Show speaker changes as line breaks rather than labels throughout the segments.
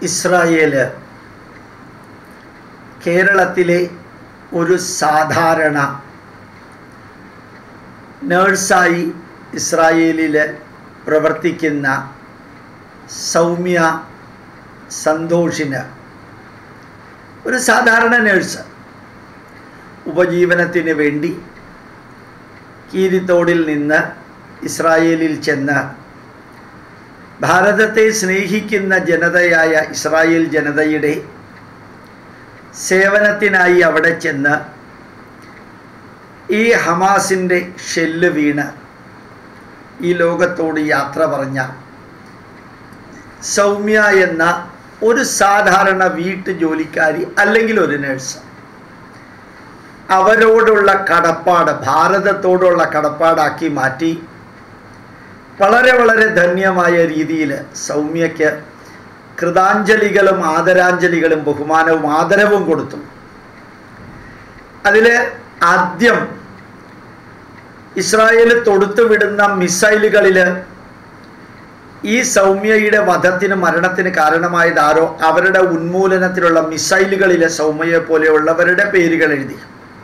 Israel കേരളത്തിലെ ഒരു സാധാരണ നേഴ്സായി ഇസ്രായേലിൽ പ്രവർത്തിക്കുന്ന സൗമ്യ സന്തോഷിന് ഒരു സാധാരണ നേഴ്സ് ഉപജീവനത്തിന് വേണ്ടി കീരിത്തോടിൽ നിന്ന് ഇസ്രായേലിൽ ചെന്ന് ഭാരതത്തെ സ്നേഹിക്കുന്ന ജനതയായ ഇസ്രായേൽ ജനതയുടെ സേവനത്തിനായി അവിടെ ചെന്ന് ഈ ഹമാസിൻ്റെ ഷെല്ല് വീണ് ഈ ലോകത്തോട് യാത്ര പറഞ്ഞ സൗമ്യ എന്ന ഒരു സാധാരണ വീട്ടു ജോലിക്കാരി അല്ലെങ്കിൽ ഒരു നേഴ്സ് അവരോടുള്ള കടപ്പാട് ഭാരതത്തോടുള്ള കടപ്പാടാക്കി മാറ്റി വളരെ വളരെ ധന്യമായ രീതിയിൽ സൗമ്യയ്ക്ക് കൃതാഞ്ജലികളും ആദരാഞ്ജലികളും ബഹുമാനവും ആദരവും കൊടുത്തു അതിൽ ആദ്യം ഇസ്രായേൽ തൊടുത്തു വിടുന്ന മിസൈലുകളിൽ ഈ സൗമ്യയുടെ വധത്തിന് മരണത്തിന് കാരണമായത് ആരോ അവരുടെ ഉന്മൂലനത്തിലുള്ള മിസൈലുകളിലെ സൗമ്യയെ പോലെയുള്ളവരുടെ പേരുകൾ എഴുതി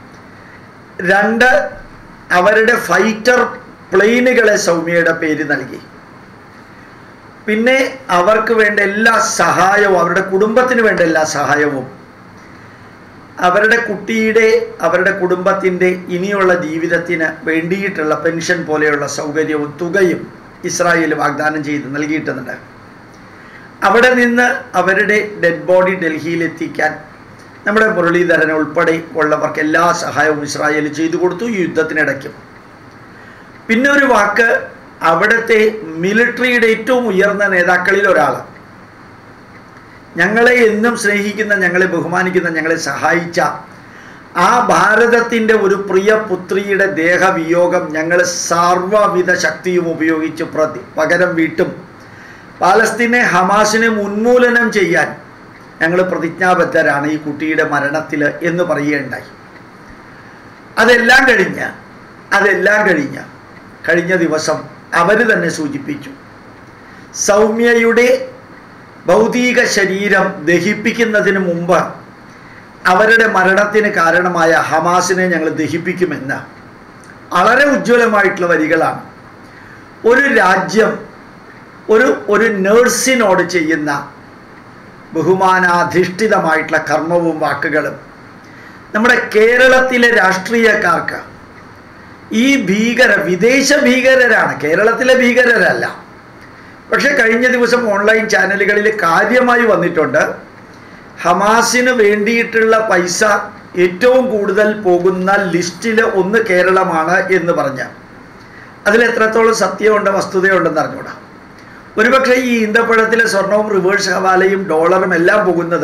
രണ്ട് അവരുടെ ഫൈറ്റർ പ്ലെയിനുകളെ സൗമ്യയുടെ പേര് നൽകി പിന്നെ അവർക്ക് വേണ്ട എല്ലാ സഹായവും അവരുടെ കുടുംബത്തിന് വേണ്ട എല്ലാ സഹായവും അവരുടെ കുട്ടിയുടെ അവരുടെ കുടുംബത്തിൻ്റെ ഇനിയുള്ള ജീവിതത്തിന് വേണ്ടിയിട്ടുള്ള പെൻഷൻ പോലെയുള്ള സൗകര്യവും തുകയും ഇസ്രായേൽ വാഗ്ദാനം ചെയ്ത് നൽകിയിട്ടുന്നുണ്ട് അവിടെ നിന്ന് അവരുടെ ഡെഡ് ബോഡി ഡൽഹിയിൽ എത്തിക്കാൻ നമ്മുടെ മുരളീധരൻ ഉൾപ്പെടെ ഉള്ളവർക്ക് എല്ലാ സഹായവും ഇസ്രായേൽ ചെയ്തു കൊടുത്തു ഈ യുദ്ധത്തിനിടയ്ക്കും പിന്നെ ഒരു വാക്ക് അവിടുത്തെ മിലിറ്ററിയുടെ ഏറ്റവും ഉയർന്ന നേതാക്കളിൽ ഒരാൾ ഞങ്ങളെ എന്നും സ്നേഹിക്കുന്ന ഞങ്ങളെ ബഹുമാനിക്കുന്ന ഞങ്ങളെ സഹായിച്ച ആ ഭാരതത്തിൻ്റെ ഒരു പ്രിയ പുത്രിയുടെ ദേഹവിയോഗം ഞങ്ങൾ സർവ്വവിധ ശക്തിയും ഉപയോഗിച്ച് പ്രതി പകരം വീട്ടും പാലസ്തീനെ ഹമാസിനെ ഉന്മൂലനം ചെയ്യാൻ ഞങ്ങൾ പ്രതിജ്ഞാബദ്ധരാണ് ഈ കുട്ടിയുടെ മരണത്തിൽ എന്ന് പറയുകയുണ്ടായി അതെല്ലാം കഴിഞ്ഞ് അതെല്ലാം കഴിഞ്ഞ് കഴിഞ്ഞ ദിവസം അവർ തന്നെ സൂചിപ്പിച്ചു സൗമ്യയുടെ ഭൗതിക ശരീരം ദഹിപ്പിക്കുന്നതിന് മുമ്പ് അവരുടെ മരണത്തിന് കാരണമായ ഹമാസിനെ ഞങ്ങൾ ദഹിപ്പിക്കുമെന്ന് വളരെ ഉജ്ജ്വലമായിട്ടുള്ള വരികളാണ് ഒരു രാജ്യം ഒരു ഒരു നേഴ്സിനോട് ചെയ്യുന്ന ബഹുമാനാധിഷ്ഠിതമായിട്ടുള്ള കർമ്മവും വാക്കുകളും നമ്മുടെ കേരളത്തിലെ രാഷ്ട്രീയക്കാർക്ക് ഈ ഭീകര വിദേശ ഭീകരരാണ് കേരളത്തിലെ ഭീകരരല്ല പക്ഷെ കഴിഞ്ഞ ദിവസം ഓൺലൈൻ ചാനലുകളിൽ കാര്യമായി വന്നിട്ടുണ്ട് ഹമാസിന് വേണ്ടിയിട്ടുള്ള പൈസ ഏറ്റവും കൂടുതൽ പോകുന്ന ലിസ്റ്റിൽ ഒന്ന് കേരളമാണ് എന്ന് പറഞ്ഞ അതിൽ എത്രത്തോളം സത്യമുണ്ട് വസ്തുതയുണ്ടെന്ന് അറിഞ്ഞൂടാ ഒരുപക്ഷെ ഈ ഈന്തപ്പഴത്തിലെ സ്വർണവും റിവേഴ്സ് ഹവാലയും ഡോളറും എല്ലാം പോകുന്നത്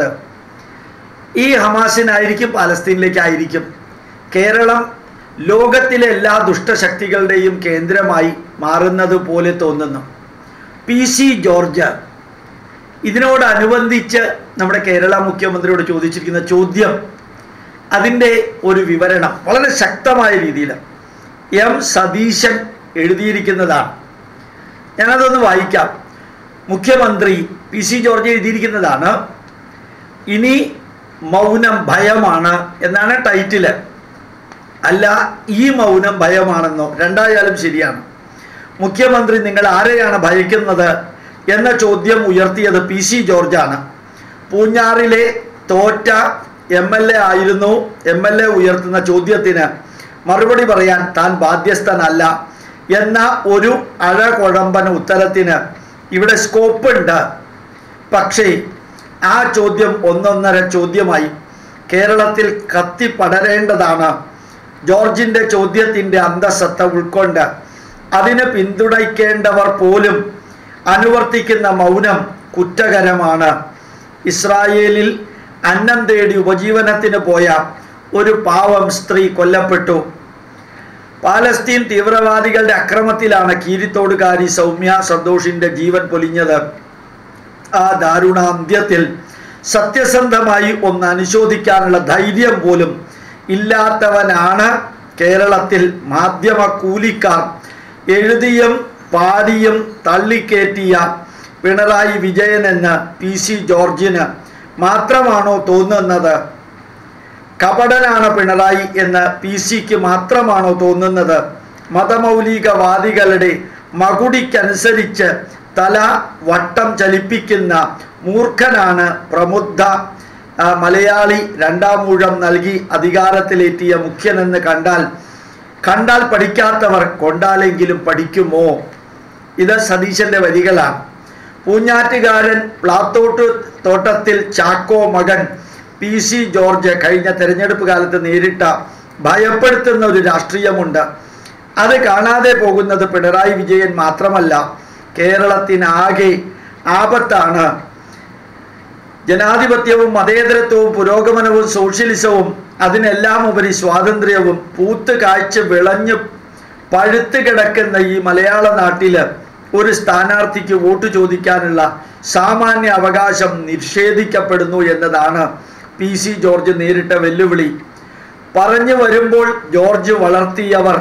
ഈ ഹമാസിനായിരിക്കും പാലസ്തീനിലേക്കായിരിക്കും കേരളം ലോകത്തിലെ എല്ലാ ദുഷ്ടശക്തികളുടെയും കേന്ദ്രമായി മാറുന്നത് പോലെ തോന്നുന്നു പി സി ജോർജ് ഇതിനോടനുബന്ധിച്ച് നമ്മുടെ കേരള മുഖ്യമന്ത്രിയോട് ചോദിച്ചിരിക്കുന്ന ചോദ്യം അതിൻ്റെ ഒരു വിവരണം വളരെ ശക്തമായ രീതിയിൽ എം സതീശൻ എഴുതിയിരിക്കുന്നതാണ് ഞാനതൊന്ന് വായിക്കാം മുഖ്യമന്ത്രി പി സി ജോർജ് എഴുതിയിരിക്കുന്നതാണ് ഇനി മൗനം ഭയമാണ് എന്നാണ് ടൈറ്റില് അല്ല ഈ മൗനം ഭയമാണെന്നോ രണ്ടായാലും ശരിയാണ് മുഖ്യമന്ത്രി നിങ്ങൾ ആരെയാണ് ഭയക്കുന്നത് എന്ന ചോദ്യം ഉയർത്തിയത് പി സി ജോർജാണ് പൂഞ്ഞാറിലെ തോറ്റ എം എൽ എ ആയിരുന്നു എം എൽ എ ഉയർത്തുന്ന ചോദ്യത്തിന് മറുപടി പറയാൻ താൻ ബാധ്യസ്ഥനല്ല എന്ന ഒരു അഴകുഴമ്പൻ ഉത്തരത്തിന് ഇവിടെ സ്കോപ്പുണ്ട് പക്ഷേ ആ ചോദ്യം ഒന്നൊന്നര ചോദ്യമായി കേരളത്തിൽ കത്തിപ്പടരേണ്ടതാണ് ജോർജിൻ്റെ ചോദ്യത്തിൻ്റെ അന്തസത്ത ഉൾക്കൊണ്ട് അതിനെ പിന്തുണയ്ക്കേണ്ടവർ പോലും അനുവർത്തിക്കുന്ന മൗനം കുറ്റകരമാണ് ഇസ്രായേലിൽ അന്നം തേടി ഉപജീവനത്തിന് പോയ ഒരു പാവം സ്ത്രീ കൊല്ലപ്പെട്ടു പാലസ്തീൻ തീവ്രവാദികളുടെ അക്രമത്തിലാണ് കീരിത്തോടുകാരി സൗമ്യ സന്തോഷിന്റെ ജീവൻ പൊലിഞ്ഞത് ആ ദാരുണാന്ത്യത്തിൽ സത്യസന്ധമായി ഒന്ന് അനുശോധിക്കാനുള്ള ധൈര്യം പോലും ഇല്ലാത്തവനാണ് കേരളത്തിൽ മാധ്യമ കൂലിക്കാർ എഴുതിയും പാടിയും തള്ളിക്കേറ്റിയ പിണറായി വിജയൻ എന്ന് പി സി ജോർജിന് മാത്രമാണോ തോന്നുന്നത് കപടനാണ് പിണറായി എന്ന് പി സിക്ക് മാത്രമാണോ തോന്നുന്നത് മതമൗലികവാദികളുടെ മകുടിക്കനുസരിച്ച് തല വട്ടം ചലിപ്പിക്കുന്ന മൂർഖനാണ് പ്രമുദ്ധ ആ, മലയാളി രണ്ടാം ഊഴം നൽകി അധികാരത്തിലെത്തിയ മുഖ്യനെന്ന് കണ്ടാൽ കണ്ടാൽ പഠിക്കാത്തവർ കൊണ്ടാലെങ്കിലും പഠിക്കുമോ ഇത് സതീശന്റെ വരികളാണ് പൂഞ്ഞാറ്റുകാരൻ പ്ലാത്തോട്ട് തോട്ടത്തിൽ ചാക്കോ മകൻ പി സി ജോർജ് കഴിഞ്ഞ തെരഞ്ഞെടുപ്പ് കാലത്ത് നേരിട്ട ഭയപ്പെടുത്തുന്ന ഒരു രാഷ്ട്രീയമുണ്ട് അത് കാണാതെ പോകുന്നത് പിണറായി വിജയൻ മാത്രമല്ല കേരളത്തിനാകെ ആപത്താണ് ജനാധിപത്യവും മതേതരത്വവും പുരോഗമനവും സോഷ്യലിസവും അതിനെല്ലാം ഉപരി സ്വാതന്ത്ര്യവും പൂത്ത് കാഴ്ച വിളഞ്ഞ് പഴുത്ത് കിടക്കുന്ന ഈ മലയാള നാട്ടില് ഒരു സ്ഥാനാർത്ഥിക്ക് വോട്ട് ചോദിക്കാനുള്ള സാമാന്യ അവകാശം നിഷേധിക്കപ്പെടുന്നു എന്നതാണ് പി സി ജോർജ് നേരിട്ട വെല്ലുവിളി പറഞ്ഞു വരുമ്പോൾ ജോർജ് വളർത്തിയവർ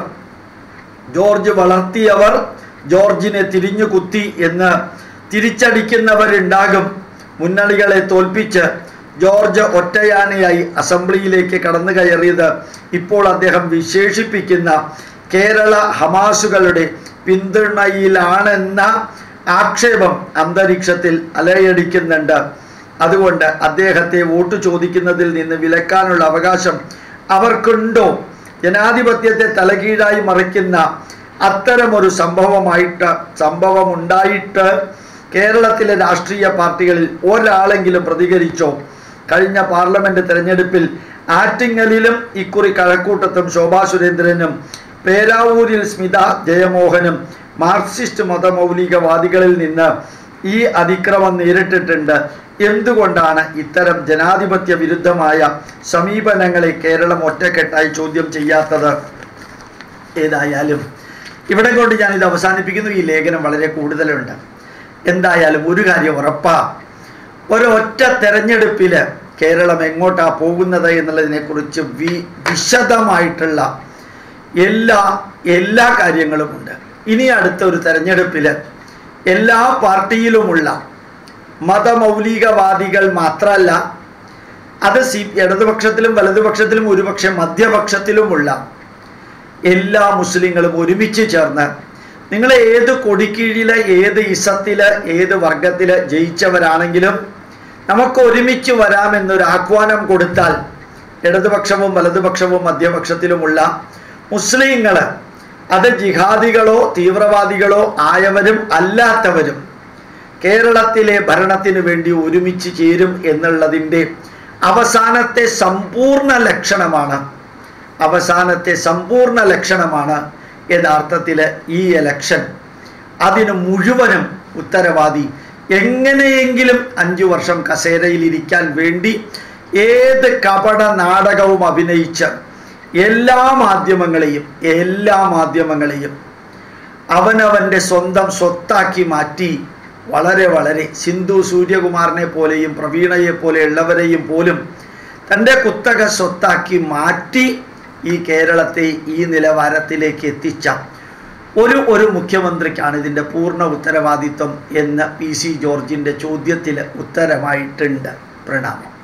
ജോർജ് വളർത്തിയവർ ജോർജിനെ തിരിഞ്ഞു കുത്തി എന്ന് തിരിച്ചടിക്കുന്നവരുണ്ടാകും മുന്നണികളെ തോൽപ്പിച്ച് ജോർജ് ഒറ്റയാനയായി അസംബ്ലിയിലേക്ക് കടന്നു കയറിയത് ഇപ്പോൾ അദ്ദേഹം വിശേഷിപ്പിക്കുന്ന കേരള ഹമാസുകളുടെ പിന്തുണയിലാണെന്ന ആക്ഷേപം അന്തരീക്ഷത്തിൽ അലയടിക്കുന്നുണ്ട് അതുകൊണ്ട് അദ്ദേഹത്തെ വോട്ട് ചോദിക്കുന്നതിൽ നിന്ന് വിലക്കാനുള്ള അവകാശം അവർക്കുണ്ടോ ജനാധിപത്യത്തെ തലകീഴായി മറിക്കുന്ന അത്തരമൊരു സംഭവമായിട്ട് സംഭവമുണ്ടായിട്ട് കേരളത്തിലെ രാഷ്ട്രീയ പാർട്ടികളിൽ ഒരാളെങ്കിലും പ്രതികരിച്ചോ കഴിഞ്ഞ പാർലമെന്റ് തെരഞ്ഞെടുപ്പിൽ ആറ്റിങ്ങലിലും ഇക്കുറി കഴക്കൂട്ടത്തും ശോഭാ സുരേന്ദ്രനും പേരാവൂരിൽ സ്മിത ജയമോഹനും മാർക്സിസ്റ്റ് മതമൗലികവാദികളിൽ നിന്ന് ഈ അതിക്രമം നേരിട്ടിട്ടുണ്ട് എന്തുകൊണ്ടാണ് ഇത്തരം ജനാധിപത്യ വിരുദ്ധമായ സമീപനങ്ങളെ കേരളം ഒറ്റക്കെട്ടായി ചോദ്യം ചെയ്യാത്തത് ഏതായാലും ഇവിടെ കൊണ്ട് ഞാനിത് അവസാനിപ്പിക്കുന്നു ഈ ലേഖനം വളരെ കൂടുതലുണ്ട് എന്തായാലും ഒരു കാര്യം ഉറപ്പാ ഒരൊറ്റ തെരഞ്ഞെടുപ്പിൽ കേരളം എങ്ങോട്ടാ പോകുന്നത് എന്നുള്ളതിനെക്കുറിച്ച് വി വിശദമായിട്ടുള്ള എല്ലാ എല്ലാ കാര്യങ്ങളുമുണ്ട് ഇനി അടുത്ത ഒരു തെരഞ്ഞെടുപ്പിൽ എല്ലാ പാർട്ടിയിലുമുള്ള മതമൗലികവാദികൾ മാത്രമല്ല അത് സി ഇടതുപക്ഷത്തിലും വലതുപക്ഷത്തിലും ഒരുപക്ഷെ മധ്യപക്ഷത്തിലുമുള്ള എല്ലാ മുസ്ലിങ്ങളും ഒരുമിച്ച് ചേർന്ന് നിങ്ങൾ ഏത് കൊടിക്കീഴില് ഏത് ഇസത്തില് ഏത് വർഗത്തില് ജയിച്ചവരാണെങ്കിലും നമുക്ക് ഒരുമിച്ച് വരാമെന്നൊരു ആഹ്വാനം കൊടുത്താൽ ഇടതുപക്ഷവും വലതുപക്ഷവും മധ്യപക്ഷത്തിലുമുള്ള മുസ്ലിങ്ങൾ അത് ജിഹാദികളോ തീവ്രവാദികളോ ആയവരും അല്ലാത്തവരും കേരളത്തിലെ ഭരണത്തിന് വേണ്ടി ഒരുമിച്ച് ചേരും എന്നുള്ളതിൻ്റെ അവസാനത്തെ സമ്പൂർണ്ണ ലക്ഷണമാണ് അവസാനത്തെ സമ്പൂർണ്ണ ലക്ഷണമാണ് യഥാർത്ഥത്തിൽ ഈ എലക്ഷൻ അതിന് മുഴുവനും ഉത്തരവാദി എങ്ങനെയെങ്കിലും അഞ്ചു വർഷം കസേരയിൽ ഇരിക്കാൻ വേണ്ടി ഏത് കപട നാടകവും അഭിനയിച്ച് എല്ലാ മാധ്യമങ്ങളെയും എല്ലാ മാധ്യമങ്ങളെയും അവനവൻ്റെ സ്വന്തം സ്വത്താക്കി മാറ്റി വളരെ വളരെ സിന്ധു സൂര്യകുമാറിനെ പോലെയും പ്രവീണയെ പോലെയുള്ളവരെയും പോലും തൻ്റെ കുത്തക സ്വത്താക്കി മാറ്റി ഈ കേരളത്തെ ഈ നിലവാരത്തിലേക്ക് എത്തിച്ച ഒരു ഒരു മുഖ്യമന്ത്രിക്കാണ് ഇതിൻ്റെ പൂർണ്ണ ഉത്തരവാദിത്വം എന്ന് പി സി ജോർജിൻ്റെ ചോദ്യത്തിൽ ഉത്തരമായിട്ടുണ്ട് പ്രണാമം